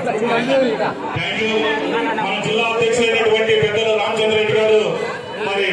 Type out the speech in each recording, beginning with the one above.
thank you మన జిల్లా అధ్యక్షులైనటువంటి పెద్దలు రామచంద్ర రెడ్డి గారు మరి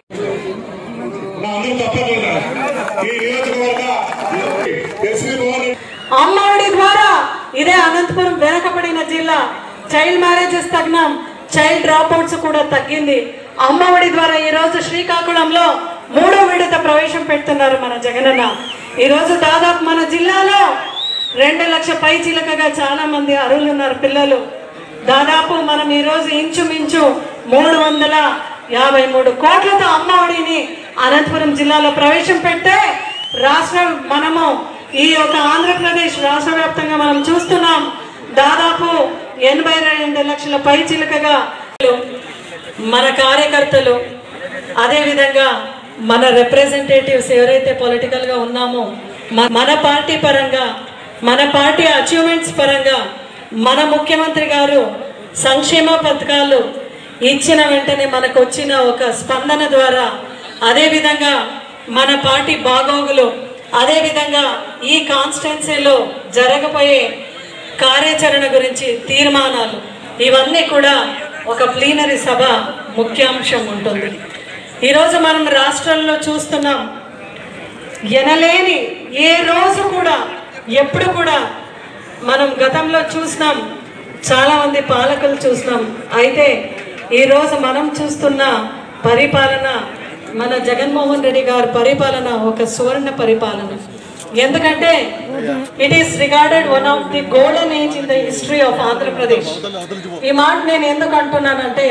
నా అందరూ తప్పకుండా ఈ నియోజకవర్గ ఎస్వి భవన్ అమ్మఒడి ద్వారా ఇదే అనంతపురం వెనకబడిన జిల్లా చైల్డ్ మ్యారేజెస్ తగ్గినాం చైల్డ్ డ్రాప్ అవుట్స్ కూడా తగ్గింది అమ్మఒడి ద్వారా ఈ రోజు శ్రీకాకుళంలో మూడో విడత ప్రవేశం పెడుతున్నారు మన జగనన్న ఈ రోజు దాదాపు మన జిల్లాలో రెండు లక్ష పై చిలకగా చాలా మంది అర్హులు ఉన్నారు పిల్లలు దాదాపు మనం ఈ రోజు ఇంచుమించు మూడు వందల యాభై మూడు కోట్లతో అమ్మఒడిని అనంతపురం జిల్లాలో ప్రవేశం పెడితే రాష్ట్ర మనము ఈ యొక్క ఆంధ్రప్రదేశ్ రాష్ట్ర వ్యాప్తంగా మనం చూస్తున్నాం దాదాపు ఎనభై రెండు లక్షల పై చిలుకగా మన కార్యకర్తలు అదేవిధంగా మన రిప్రజెంటేటివ్స్ ఎవరైతే పొలిటికల్గా ఉన్నామో మ- మన పార్టీ పరంగా మన పార్టీ అచీవ్మెంట్స్ పరంగా మన ముఖ్యమంత్రి గారు సంక్షేమ పథకాలు ఇచ్చిన వెంటనే మనకు వచ్చిన ఒక స్పందన ద్వారా అదేవిధంగా మన పార్టీ బాగోగులు అదేవిధంగా ఈ కాన్స్టిట్యున్సీలో జరగబోయే కార్యాచరణ గురించి తీర్మానాలు ఇవన్నీ కూడా ఒక ప్లీనరీ సభ ముఖ్యాంశం ఉంటుంది ఈరోజు మనం రాష్ట్రంలో చూస్తున్నాం ఎనలేని ఏ రోజు కూడా ఎప్పుడు కూడా మనం గతంలో చూసినాం చాలా మంది పాలకులు చూసినాం అయితే ఈరోజు మనం చూస్తున్న పరిపాలన మన జగన్మోహన్ రెడ్డి గారి పరిపాలన ఒక సువర్ణ పరిపాలన ఎందుకంటే it is regarded one of the golden age in the history of Andhra Pradesh ఈ మాట నేను ఎందుకు అంటున్నానంటే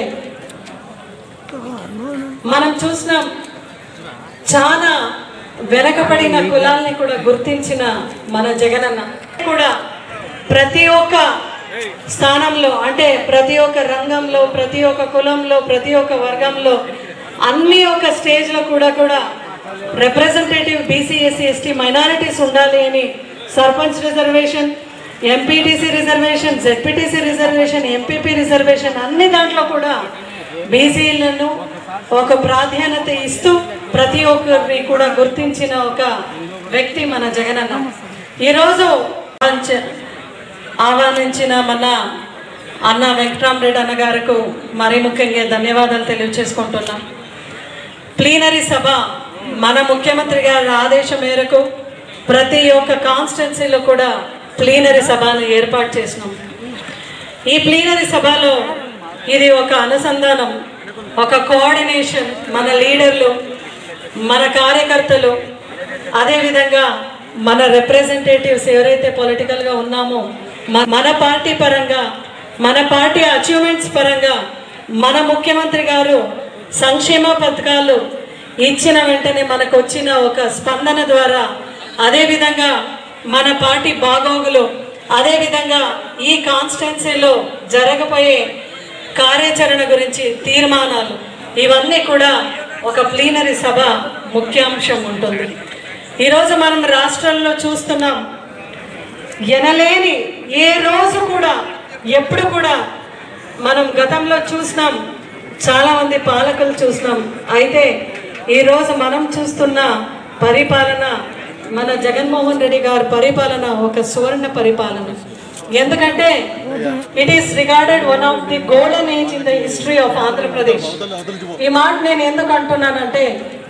మనం చూసినాం చాలా వెనకబడిన కులాల్ని కూడా గుర్తించిన మన జగనన్న కూడా ప్రతి ఒక్క స్థానంలో అంటే ప్రతి ఒక్క రంగంలో ప్రతి ఒక్క కులంలో ప్రతి ఒక్క వర్గంలో అన్ని ఒక స్టేజ్లో కూడా కూడా representative BC SC ST minorities ఉండాలి అని sarpanch reservation MPTC reservation ZPTC reservation MPP reservation అన్ని దాంట్లో కూడా బీసీలను ఒక ప్రాధాన్యత ఇస్తూ ప్రతి ఒక్కరిని కూడా గుర్తించిన ఒక వ్యక్తి మన జగనన్న ఈరోజు ఆహ్వానించ- ఆహ్వానించిన మన అన్న వెంకటరామరెడ్డి అన్న గారికి మరీ ముఖ్యంగా ధన్యవాదాలు తెలియజేసుకుంటున్నాం ప్లీనరీ సభ మన ముఖ్యమంత్రి గారి ఆదేశం మేరకు ప్రతి ఒక్క కాన్స్టిట్యున్సీలో కూడా ప్లీనరీ సభను ఏర్పాటు చేసినాం ఈ ప్లీనరీ సభలో ఇది ఒక అనుసంధానం ఒక కోఆర్డినేషన్ మన లీడర్లు మన కార్యకర్తలు అదేవిధంగా మన రిప్రజెంటేటివ్స్ ఎవరైతే పొలిటికల్గా ఉన్నామో మ- మన పార్టీ పరంగా మన పార్టీ అచీవ్మెంట్స్ పరంగా మన ముఖ్యమంత్రి గారు సంక్షేమ పథకాలు ఇచ్చిన వెంటనే మనకు వచ్చిన ఒక స్పందన ద్వారా అదేవిధంగా మన పార్టీ బాగోగులు అదేవిధంగా ఈ కాన్స్టిట్యున్సీలో జరగబోయే కార్యాచరణ గురించి తీర్మానాలు ఇవన్నీ కూడా ఒక ప్లీనరీ సభ ముఖ్యాంశం ఉంటుంది ఈరోజు మనం రాష్ట్రంలో చూస్తున్నాం ఎనలేని ఏ రోజు కూడా ఎప్పుడు కూడా మనం గతంలో చూసినాం చాలా మంది పాలకులు చూసినాం అయితే ఈరోజు మనం చూస్తున్న పరిపాలన మన జగన్మోహన్ రెడ్డి గారి పరిపాలన ఒక సువర్ణ పరిపాలన ఎందుకంటే it is regarded one of the golden age in the history of Andhra Pradesh ఈ మాట నేను ఎందుకు అంటున్నానంటే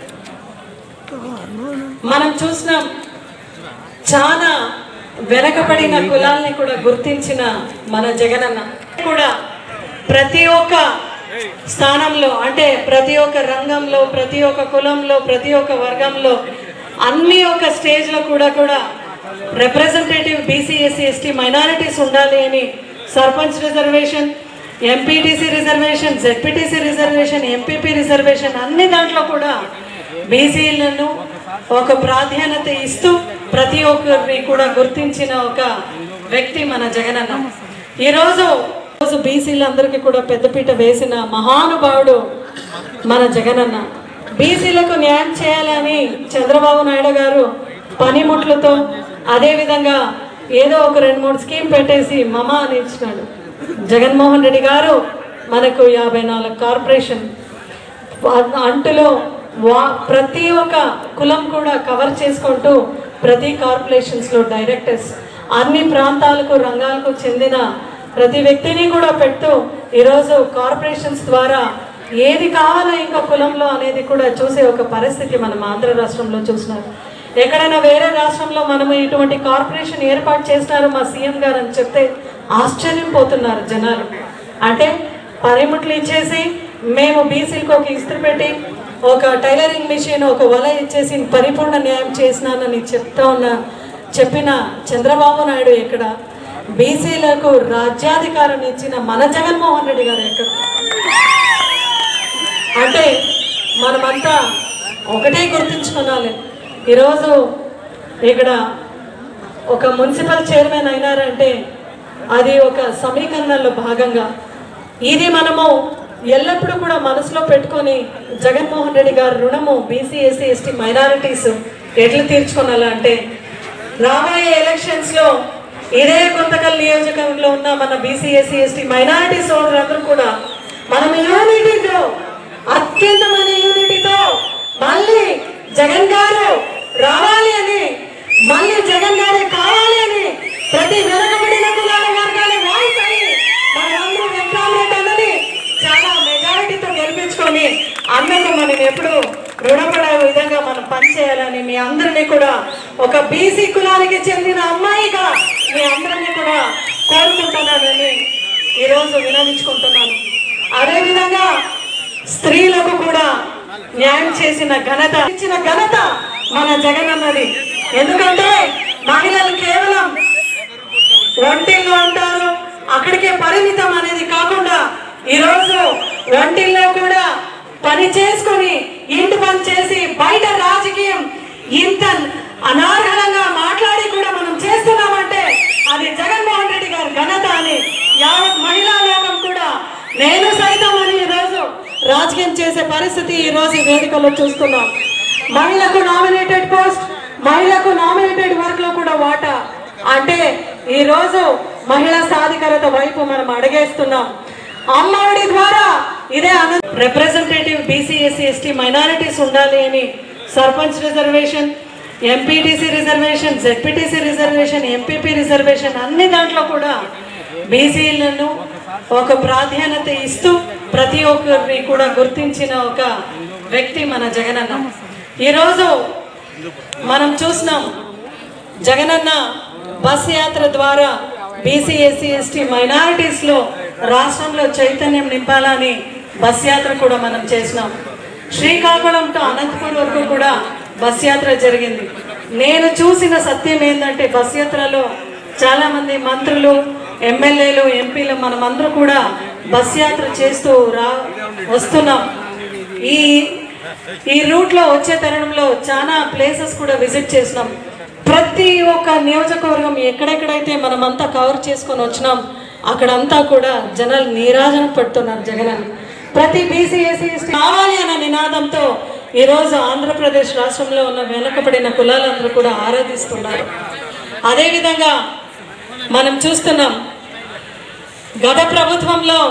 మనం చూసినాం చాలా వెనకబడిన కులాల్ని కూడా గుర్తించిన మన జగనన్న కూడా ప్రతి ఒక్క స్థానంలో అంటే ప్రతి ఒక్క రంగంలో ప్రతి ఒక్క కులంలో ప్రతి ఒక్క వర్గంలో అన్ని ఒక స్టేజ్లో కూడా కూడా representative BC SC ST minorities ఉండాలి అని sarpanch reservation MPTC reservation ZPTC reservation MPP reservation అన్ని దాంట్లో కూడా బీసీలను ఒక ప్రాధాన్యత ఇస్తూ ప్రతి ఒక్కరిని కూడా గుర్తించిన ఒక వ్యక్తి మన జగనన్న ఈరోజు రోజు బీసీలందరికీ కూడా పెద్దపీట వేసిన మహానుభావుడు మన జగనన్న బీసీలకు న్యాయం చేయాలని చంద్రబాబు నాయుడు గారు పనిముట్లతో అదేవిధంగా ఏదో ఒక రెండు మూడు స్కీమ్ పెట్టేసి మమ అని ఇచ్చినాడు జగన్మోహన్ రెడ్డి గారు మనకు యాభై నాలుగు కార్పొరేషన్ అంటులో వా ప్రతి ఒక్క కులం కూడా కవర్ చేసుకుంటూ ప్రతి కార్పొరేషన్స్లో డైరెక్టర్స్ అన్ని ప్రాంతాలకు రంగాలకు చెందిన ప్రతి వ్యక్తిని కూడా పెడుతూ ఈరోజు కార్పొరేషన్స్ ద్వారా ఏది కావాలో ఇంకా కులంలో అనేది కూడా చూసే ఒక పరిస్థితి మనం ఆంధ్ర రాష్ట్రంలో చూసినారు ఎక్కడైనా వేరే రాష్ట్రంలో మనము ఇటువంటి కార్పొరేషన్ ఏర్పాటు చేసినారు మా సీఎం గారు అని చెప్తే ఆశ్చర్యం పోతున్నారు జనాలు అంటే పనిముట్లు ఇచ్చేసి మేము బీసీలకు ఒక ఇస్త్రీ పెట్టి ఒక టైలరింగ్ మిషన్ ఒక వల ఇచ్చేసి పరిపూర్ణ న్యాయం చేసినానని చెప్తా ఉన్న చెప్పిన చంద్రబాబు నాయుడు ఎక్కడ బీసీలకు రాజ్యాధికారం ఇచ్చిన మన జగన్మోహన్ రెడ్డి గారు ఎక్కడ అంటే మనమంతా ఒకటే గుర్తుంచుకోవాలి ఈరోజు ఇక్కడ ఒక మున్సిపల్ చైర్మన్ అయినారంటే అది ఒక సమీకరణలో భాగంగా ఇది మనము ఎల్లప్పుడూ కూడా మనసులో పెట్టుకొని జగన్మోహన్ రెడ్డి గారి రుణము బీసీ ఎస్సీ ఎస్టీ మైనారిటీస్ ఎట్లా తీర్చుకోనాలంటే రాబోయే ఎలక్షన్స్ లో ఇదే గుంతకల్ నియోజకవర్గంలో ఉన్న మన బీసీ ఎస్సీ ఎస్టీ మైనారిటీ సోదరులందరూ కూడా మనం యూనిటీతో అత్యంతమైన యూనిటీతో మళ్ళీ జగన్ గారు రావాలి అని మళ్ళీ జగన్ గారే కావాలి అని ప్రతి వెనకబడిన కులాల వర్గాల వాయిస్ అయ్యి మనందరూ వెంకటరామరెడ్డి అన్నని చాలా మెజారిటీతో గెలిపించుకొని అన్నకు మనం ఎప్పుడు రుణపడే విధంగా మనం పనిచేయాలని మీ అందరినీ కూడా ఒక బీసీ కులానికి చెందిన అమ్మాయిగా మీ అందరినీ కూడా కోరుకుంటున్నానని ఈరోజు వినమించుకుంటున్నాను అదేవిధంగా స్త్రీలకు కూడా న్యాయం చేసిన ఘనత ఇచ్చిన ఘనత మన జగన్ అన్నది ఎందుకంటే మహిళలు కేవలం వంటిల్లో ఉంటారు అక్కడికే పరిమితం అనేది కాకుండా ఈరోజు వంటిల్లో కూడా పని చేసుకొని ఇంటి పని చేసి బయట రాజకీయం ఇంత అనార్హంగా మాట్లాడి కూడా మనం చేస్తున్నామంటే అది జగన్మోహన్ రెడ్డి గారి ఘనత అని యావత్ మహిళా లోకం కూడా నేను సైతం అని ఈరోజు రాజకీయం చేసే పరిస్థితి ఈ రోజు ఈ వేదికలో చూస్తున్నాం మహిళకు నామినేటెడ్ పోస్ట్ మహిళకు నామినేటెడ్ వర్క్ లో కూడా వాటా అంటే ఈ రోజు మహిళా సాధికారత వైపు మనం అడిగేస్తున్నాం అమ్మఒడి ద్వారా ఇదే representative BC SC ST minorities ఉండాలి అని sarpanch reservation MPTC reservation ZPTC reservation MPP reservation అన్ని దాంట్లో కూడా బీసీలను ఒక ప్రాధాన్యత ఇస్తూ ప్రతి ఒక్కరిని కూడా గుర్తించిన ఒక వ్యక్తి మన జగనన్న ఈరోజు మనం చూసినాం జగనన్న బస్ యాత్ర ద్వారా బీసీ ఎస్సీ ఎస్టీ మైనారిటీస్లో రాష్ట్రంలో చైతన్యం నింపాలని బస్ యాత్ర కూడా మనం చేసినాం శ్రీకాకుళం టు అనంతపురం వరకు కూడా బస్ యాత్ర జరిగింది నేను చూసిన సత్యం ఏంటంటే బస్ యాత్రలో చాలా మంది మంత్రులు ఎమ్మెల్యేలు ఎంపీలు మనమందరూ కూడా బస్ యాత్ర చేస్తూ రా వస్తున్నాం ఈ ఈ రూట్లో వచ్చే తరుణంలో చాలా ప్లేసెస్ కూడా విజిట్ చేసినాం ప్రతి ఒక్క నియోజకవర్గం ఎక్కడెక్కడైతే మనమంతా కవర్ చేసుకొని వచ్చినాం అక్కడంతా కూడా జనాలు నీరాజన పడుతున్నారు జగన్ ప్రతి బీసీ ఎస్సీ ఎస్టీ కావాలి అన్న నినాదంతో ఈరోజు ఆంధ్రప్రదేశ్ రాష్ట్రంలో ఉన్న వెనుకబడిన కులాలందరూ కూడా ఆరాధిస్తున్నారు అదేవిధంగా మనం చూస్తున్నాం గత ప్రభుత్వంలో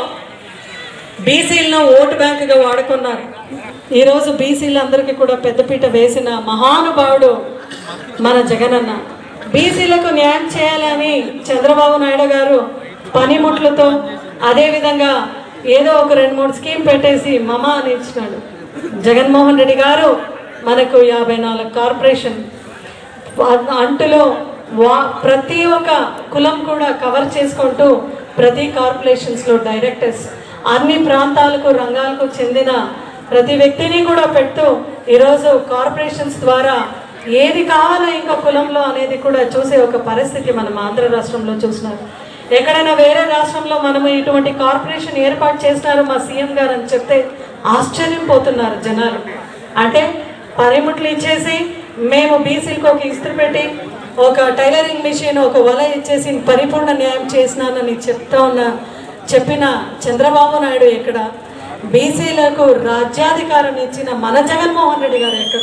బీసీలను ఓటు బ్యాంకుగా వాడుకున్నారు ఈరోజు బీసీలందరికీ కూడా పెద్దపీట వేసిన మహానుభావుడు మన జగనన్న బీసీలకు న్యాయం చేయాలని చంద్రబాబు నాయుడు గారు పనిముట్లతో అదేవిధంగా ఏదో ఒక రెండు మూడు స్కీమ్ పెట్టేసి మమ అని ఇచ్చినాడు జగన్మోహన్ రెడ్డి గారు మనకు యాభై నాలుగు కార్పొరేషన్ వా- అంటులో వా ప్రతి ఒక్క కులం కూడా కవర్ చేసుకుంటూ ప్రతి కార్పొరేషన్స్లో డైరెక్టర్స్ అన్ని ప్రాంతాలకు రంగాలకు చెందిన ప్రతి వ్యక్తిని కూడా పెడుతూ ఈరోజు కార్పొరేషన్స్ ద్వారా ఏది కావాలో ఇంకా కులంలో అనేది కూడా చూసే ఒక పరిస్థితి మనం ఆంధ్ర రాష్ట్రంలో చూసినారు ఎక్కడైనా వేరే రాష్ట్రంలో మనము ఇటువంటి కార్పొరేషన్ ఏర్పాటు చేసినారు మా సీఎం గారు అని చెప్తే ఆశ్చర్యం పోతున్నారు జనాలు అంటే పనిముట్లు ఇచ్చేసి మేము బీసీలకు ఒక ఇస్త్రీ పెట్టి ఒక టైలరింగ్ మిషన్ ఒక వల ఇచ్చేసి పరిపూర్ణ న్యాయం చేసినానని చెప్తా ఉన్న చెప్పిన చంద్రబాబు నాయుడు ఎక్కడ బీసీలకు రాజ్యాధికారం ఇచ్చిన మన జగన్మోహన్ రెడ్డి గారు ఎక్కడ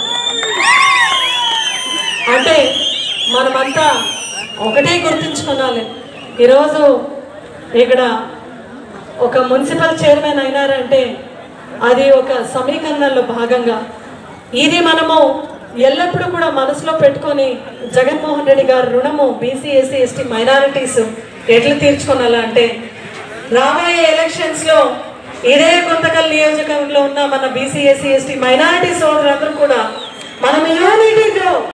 అంటే మనమంతా ఒకటే గుర్తుంచుకోవాలి ఈరోజు ఇక్కడ ఒక మున్సిపల్ చైర్మన్ అయినారంటే అది ఒక సమీకరణలో భాగంగా ఇది మనము ఎల్లప్పుడూ కూడా మనసులో పెట్టుకొని జగన్మోహన్ రెడ్డి గారి రుణము బీసీ ఎస్సీ ఎస్టీ మైనారిటీస్ ఎట్లా తీర్చుకోనాలంటే రాబోయే ఎలక్షన్స్ లో ఇదే కొంతకల్ నియోజకవర్గంలో ఉన్న మన బీసీ ఎస్సీ ఎస్టీ మైనారిటీ సోదరులందరూ కూడా మనం యూనిటీతో